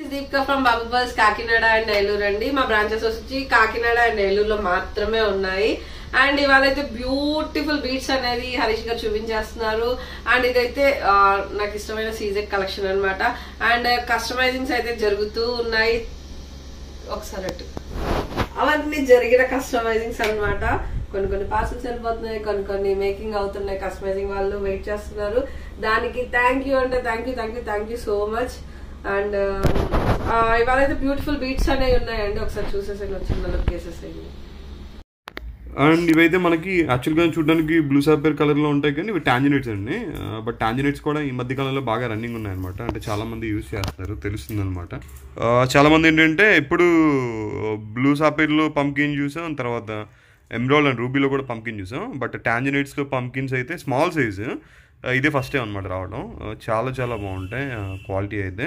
Deepika from Babu bus Kakinada and Nellore అండి మా branches వచ్చి కాకినాడ అండ్ నెల్లూరులో మాత్రమే ఉన్నాయి అండ్ ఇవాళ అయితే బ్యూటిఫుల్ బీట్స్ అనేది హరీష్ గారు చూపించేస్తున్నారు అండ్ ఇదైతే ఆ, నాకు ఇష్టమైన సీజెక్ కలెక్షన్ అన్నమాట అండ్ కస్టమైజింగ్స్ అయితే జరుగుతూ ఉన్నాయి ఒకసారి అటు అవన్నీ జరిగిన కస్టమైజింగ్స్ అన్నమాట కొన్ని కొన్ని పార్సల్స్ వెళ్ళిపోతున్నాయి కొన్ని కొన్ని మేకింగ్ అవుతున్నాయి కస్టమైజింగ్ వాళ్ళు వెయిట్ చేస్తున్నారు దానికి థ్యాంక్ యూ అంటే thank you thank you thank you so much and ఇవాళ అయితే బ్యూటిఫుల్ బీట్స్ అనేవి ఉన్నాయండి ఒకసారి చూసేసి వచ్చిన లుక్ వేసేసేయండి అండ్ ఇవైతే మనకి యాక్చువల్గా చూడడానికి బ్లూ సాపేర్ కలర్లో ఉంటాయి కానీ ఇవి టాంజినేట్స్ అండి బట్ టాంజినేట్స్ కూడా ఈ మధ్య కాలంలో బాగా రన్నింగ్ ఉన్నాయన్నమాట అంటే చాలా మంది యూజ్ చేస్తారు తెలుస్తుంది అనమాట చాలా మంది ఏంటంటే ఇప్పుడు బ్లూ సాపేర్లో పంకిన్ చూసాం తర్వాత ఎమ్రాల్ అండ్ రూబీలో కూడా పంకిన్ చూసాం బట్ టాంజినేట్స్లో పంకిన్స్ అయితే స్మాల్ సైజు ఇదే ఫస్ట్ టైం అనమాట రావడం ఆ, చాలా చాలా బాగుంటాయి క్వాలిటీ అయితే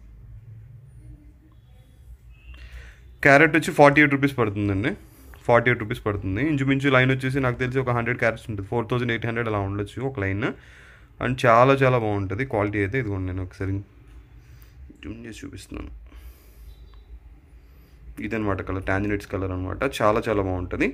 క్యారెట్ వచ్చి ఫార్టీ ఎయిట్ రూపీస్ పడుతుందండి ఫార్టీ ఎయిట్ రూపీస్ పడుతుంది ఇంచుమించు లైన్ వచ్చేసి నాకు తెలిసి ఒక హండ్రెడ్ క్యారెట్స్ ఉంటుంది ఫోర్ థౌసండ్ ఎయిట్ హండ్రెడ్ అలా ఉండొచ్చు ఒక లైన్ అండ్ చాలా చాలా బాగుంటుంది క్వాలిటీ అయితే ఇదిగోండి నేను ఒకసారి జూమ్ చేసి చూపిస్తున్నాను ఇదనమాట కలర్ టాంజినెట్స్ కలర్ అనమాట చాలా చాలా బాగుంటుంది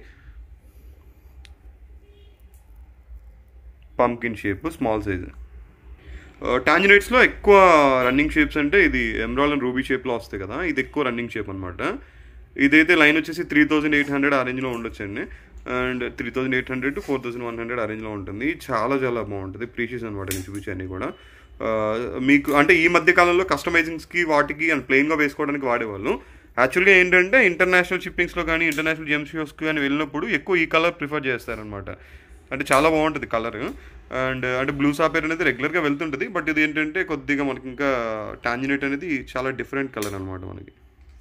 పంకిన్ షేప్ స్మాల్ సైజ్ టాంజినైట్స్లో ఎక్కువ రన్నింగ్ షేప్స్ అంటే ఇది ఎమ్రాల్ అండ్ రూబీ షేప్లో వస్తాయి కదా ఇది ఎక్కువ రన్నింగ్ షేప్ అనమాట ఇదైతే లైన్ వచ్చేసి త్రీ థౌజండ్ ఎయిట్ హండ్రెడ్ ఆ రేంజ్లో ఉండొచ్చండి and three thousand eight hundred to four thousand one hundred ఆ రేంజ్లో ఉంటుంది చాలా చాలా బాగుంటుంది ప్రీషియస్ అనమాట నేను చూపించాను కూడా ఆ, మీకు అంటే ఈ మధ్య కాలంలో కస్టమైజింగ్స్కి వాటికి అండ్ ప్లెయిన్గా వేసుకోవడానికి వాడేవాళ్ళు యాక్చువల్గా ఏంటంటే ఇంటర్నేషనల్ షిప్పింగ్స్లో కానీ ఇంటర్నేషనల్ జెమ్ షోస్కి కానీ వెళ్ళినప్పుడు ఎక్కువ ఈ కలర్ ప్రిఫర్ చేస్తారనమాట అంటే చాలా బాగుంటుంది కలర్ అండ్ అంటే బ్లూ సాపేర్ అనేది రెగ్యులర్గా వెళ్తుంటుంది బట్ ఇది ఏంటంటే కొద్దిగా మనకి ఇంకా టాంజినేట్ అనేది చాలా డిఫరెంట్ కలర్ అనమాట మనకి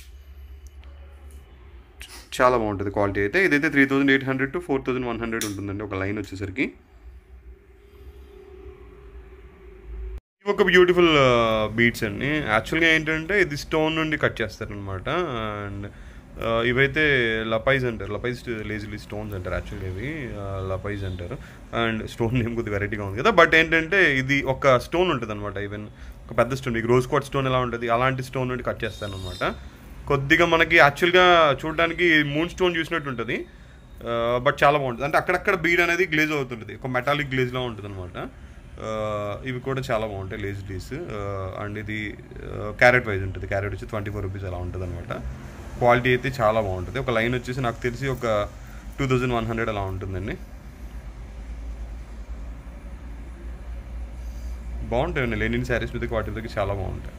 చాలా బాగుంటుంది క్వాలిటీ అయితే ఇదైతే three thousand eight hundred to four thousand one hundred ఉంటుందండి ఒక లైన్ వచ్చేసరికి ఇవి ఒక బ్యూటిఫుల్ బీట్స్ అండి యాక్చువల్గా ఏంటంటే ఇది స్టోన్ నుండి కట్ చేస్తారనమాట అండ్ ఇవైతే లపైజ్ అంటారు లపైజ్ లేజిలీ స్టోన్స్ అంటారు యాక్చువల్గా ఇవి లపైజ్ అంటారు అండ్ స్టోన్ నేమ్ కొద్దిగా వెరైటీగా ఉంది కదా బట్ ఏంటంటే ఇది ఒక స్టోన్ ఉంటుంది అనమాట ఈవెన్ ఒక పెద్ద స్టోన్ మీకు రోజ్ కోట్ స్టోన్ ఎలా ఉంటుంది అలాంటి స్టోన్ నుండి కట్ చేస్తారనమాట కొద్దిగా మనకి యాక్చువల్గా చూడడానికి మూన్ స్టోన్ చూసినట్టు ఉంటుంది బట్ చాలా బాగుంటుంది అంటే అక్కడక్కడ బీడ్ అనేది గ్లేజ్ అవుతుంటుంది ఒక మెటాలిక్ గ్లేజ్లా ఉంటుంది అనమాట ఇవి కూడా చాలా బాగుంటాయి లేజ్ డీస్ అండ్ ఇది క్యారెట్ వైజ్ ఉంటుంది క్యారెట్ వచ్చి ట్వంటీ ఫోర్ రూపీస్ అలా ఉంటుంది అనమాట క్వాలిటీ అయితే చాలా బాగుంటుంది ఒక లైన్ వచ్చేసి నాకు తెలిసి ఒక టూ థౌజండ్ వన్ హండ్రెడ్ అలా ఉంటుందండి బాగుంటాయండి లెనిన్ శారీస్ మీదకి వాటి మీదకి చాలా బాగుంటాయి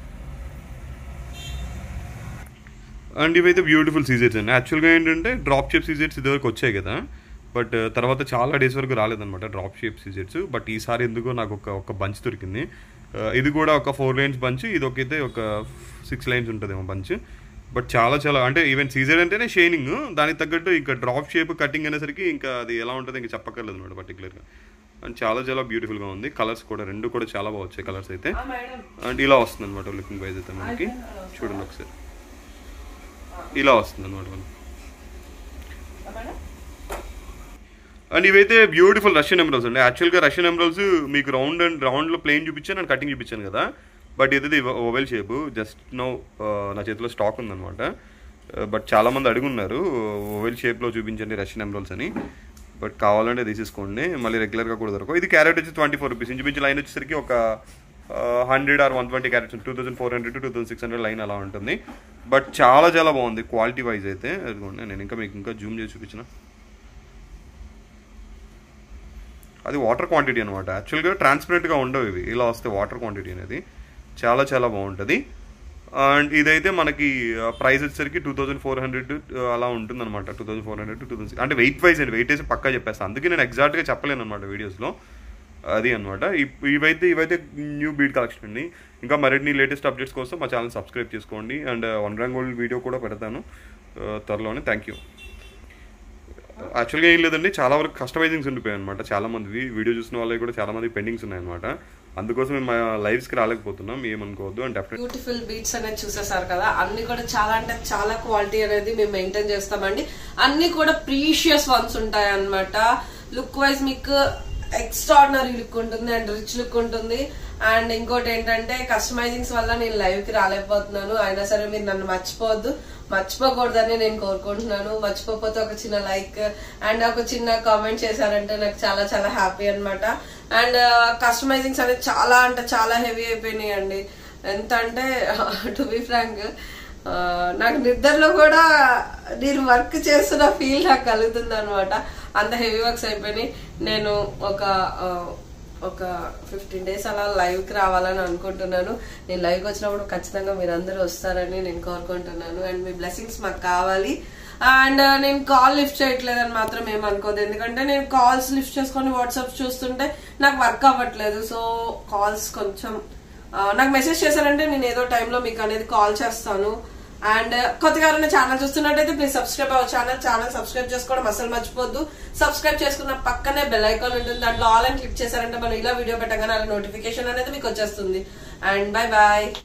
అండ్ ఇవైతే బ్యూటిఫుల్ సీజర్స్ అండి యాక్చువల్గా ఏంటంటే డ్రాప్ షేప్ సీజర్స్ ఇదివరకు వచ్చాయి కదా బట్ తర్వాత చాలా డేస్ వరకు రాలేదన్నమాట డ్రాప్ షేప్ సీజర్స్ బట్ ఈసారి ఎందుకో నాకు ఒక ఒక బంచ్ దొరికింది ఆ, ఇది కూడా ఒక ఫోర్ లైన్స్ బంచ్ ఇది ఒకైతే ఒక సిక్స్ లైన్స్ ఉంటుందేమో బంచ్ బట్ చాలా చాలా అంటే ఈవెన్ సీజర్ అంటేనే షైనింగ్ దానికి తగ్గట్టు ఇంకా డ్రాప్ షేప్ కటింగ్ అనేసరికి ఇంకా అది ఎలా ఉంటుంది ఇంకా చెప్పక్కర్లేదు అనమాట పర్టికులర్గా అండ్ చాలా చాలా బ్యూటిఫుల్గా ఉంది కలర్స్ కూడా రెండు కూడా చాలా బాగా వచ్చాయి కలర్స్ అయితే మేడం అండ్ ఇలా వస్తుంది అనమాట లుకింగ్ వైజ్ అయితే మనకి చూడండి ఒకసారి ఇలా వస్తుంది అనమాట మనకి మేడం అండ్ ఇవైతే బ్యూటిఫుల్ రష్యన్ ఎమరల్స్ అండి యాక్చువల్గా రష్యన్ ఎమరల్స్ మీకు రౌండ్ అండ్ రౌండ్లో ప్లెయిన్ చూపించాను అండ్ కటింగ్ చూపించాను కదా బట్ ఇది ఓవెల్ షేప్ జస్ట్ నో నా చేతిలో స్టాక్ ఉందన్నమాట బట్ చాలా మంది అడుగున్నారు ఓవెల్ షేప్లో చూపించండి రష్యన్ ఎమరల్స్ అని బట్ కావాలంటే తీసేసుకోండి మళ్ళీ రెగ్యులర్గా కూడా దొరకవు ఇది క్యారెట్ వచ్చి ట్వంటీ ఫోర్ రూపీస్ ఇంచుమించు లైన్ వచ్చేసరికి ఒక hundred or one twenty carats two thousand four hundred to two thousand six hundred line అలా ఉంటుంది బట్ చాలా చాలా బాగుంది క్వాలిటీ వైజ్ అయితే అదిగోండి నేను ఇంకా మీకు ఇంకా జూమ్ చేసి చూపించిన అది వాటర్ క్వాంటిటీ అనమాట యాక్చువల్గా ట్రాన్స్పరెంట్గా ఉండవు ఇవి ఇలా వస్తే వాటర్ క్వాంటిటీ అనేది చాలా చాలా బాగుంటుంది అండ్ ఇదైతే మనకి ప్రైస్ వచ్చేసరికి టూ థౌసండ్ ఫోర్ హండ్రెడ్ అలా ఉంటుంది అనమాట two thousand four hundred two thousand అంటే వెయిట్ వైజ్ అండి వెయిట్ వేసి పక్కా చెప్పేస్తాను అందుకే నేను ఎగ్జాక్ట్గా చెప్పలేను అనమాట వీడియోస్లో అది అనమాట ఇవైతే ఇవైతే న్యూ బీడ్ కలెక్షన్ అండి ఇంకా మరిన్ని లేటెస్ట్ అప్డేట్స్ కోసం మా ఛానల్ సబ్స్క్రైబ్ చేసుకోండి and one rank gold video కూడా పెడతాను ఆ, త్వరలోనే థ్యాంక్ యూ యాక్చువల్గా ఏం లేదండి చాలా వరకు కస్టమైజింగ్స్ ఉండిపోయాయి అనమాట చాలా మందివి వీడియో చూసిన వాళ్ళకి కూడా చాలా మంది పెండింగ్స్ ఉన్నాయన్నమాట అందుకోసం మేము మా లైవ్స్కి రాలేకపోతున్నాం ఏమనుకోవద్దు అండ్ డెఫినెట్ బ్యూటిఫుల్ బీట్స్ అనేది చూసేసారు కదా అన్ని కూడా చాలా అంటే చాలా క్వాలిటీ అనేది మేము మెయింటైన్ చేస్తామండి అన్ని కూడా ప్రీషియస్ వన్స్ ఉంటాయి అన్నమాట లుక్ వైజ్ మీకు ఎక్స్ట్రాడినరీ లుక్ ఉంటుంది అండ్ రిచ్ లుక్ ఉంటుంది అండ్ ఇంకోటి ఏంటంటే కస్టమైజింగ్స్ వల్ల నేను లైవ్ కి రాలేకపోతున్నాను అయినా సరే మీరు నన్ను మర్చిపోవద్దు మర్చిపోకూడదని నేను కోరుకుంటున్నాను మర్చిపోకపోతే ఒక చిన్న లైక్ అండ్ ఒక చిన్న కామెంట్ చేశారంటే నాకు చాలా చాలా హ్యాపీ అన్నమాట అండ్ కస్టమైజింగ్స్ అనేది చాలా అంటే చాలా హెవీ అయిపోయినాయి అండి ఎంత అంటే టు బి ఫ్రాంక్ నాకు నిద్రలో కూడా నేను వర్క్ చేస్తున్న ఫీల్ నాకు కలుగుతుంది అనమాట అంత హెవీ వర్క్స్ అయిపోయినాయి నేను ఒక ఆ, ఒక ఫిఫ్టీన్ డేస్ అలా లైవ్ కి రావాలని అనుకుంటున్నాను నేను లైవ్ కి వచ్చినప్పుడు ఖచ్చితంగా మీరందరూ వస్తారని నేను కోరుకుంటున్నాను అండ్ మీ బ్లెస్సింగ్స్ మాకు కావాలి అండ్ నేను కాల్ లిఫ్ట్ చేయట్లేదని మాత్రం ఏమనుకోదు ఎందుకంటే నేను కాల్స్ లిఫ్ట్ చేసుకొని వాట్సాప్ చూస్తుంటే నాకు వర్క్ అవ్వట్లేదు సో కాల్స్ కొంచెం ఆ, నాకు మెసేజ్ చేశారంటే నేను ఏదో టైంలో మీకు అనేది కాల్ చేస్తాను అండ్ కొత్తగా ఎవరైనా ఛానల్ చూస్తున్నట్టయితే ప్లీజ్ సబ్స్క్రైబ్ అవ్వ ఛానల్ ఛానల్ సబ్స్క్రైబ్ చేసుకోవడం అసలు మర్చిపోద్దు సబ్స్క్రైబ్ చేసుకున్న పక్కనే బెల్ ఐకాన్ ఉంటుంది దాంట్లో ఆల్ అని క్లిక్ చేశారంటే మనం ఇలా వీడియో పెట్టగానే అలా నోటిఫికేషన్ అనేది మీకు వచ్చేస్తుంది అండ్ బై బాయ్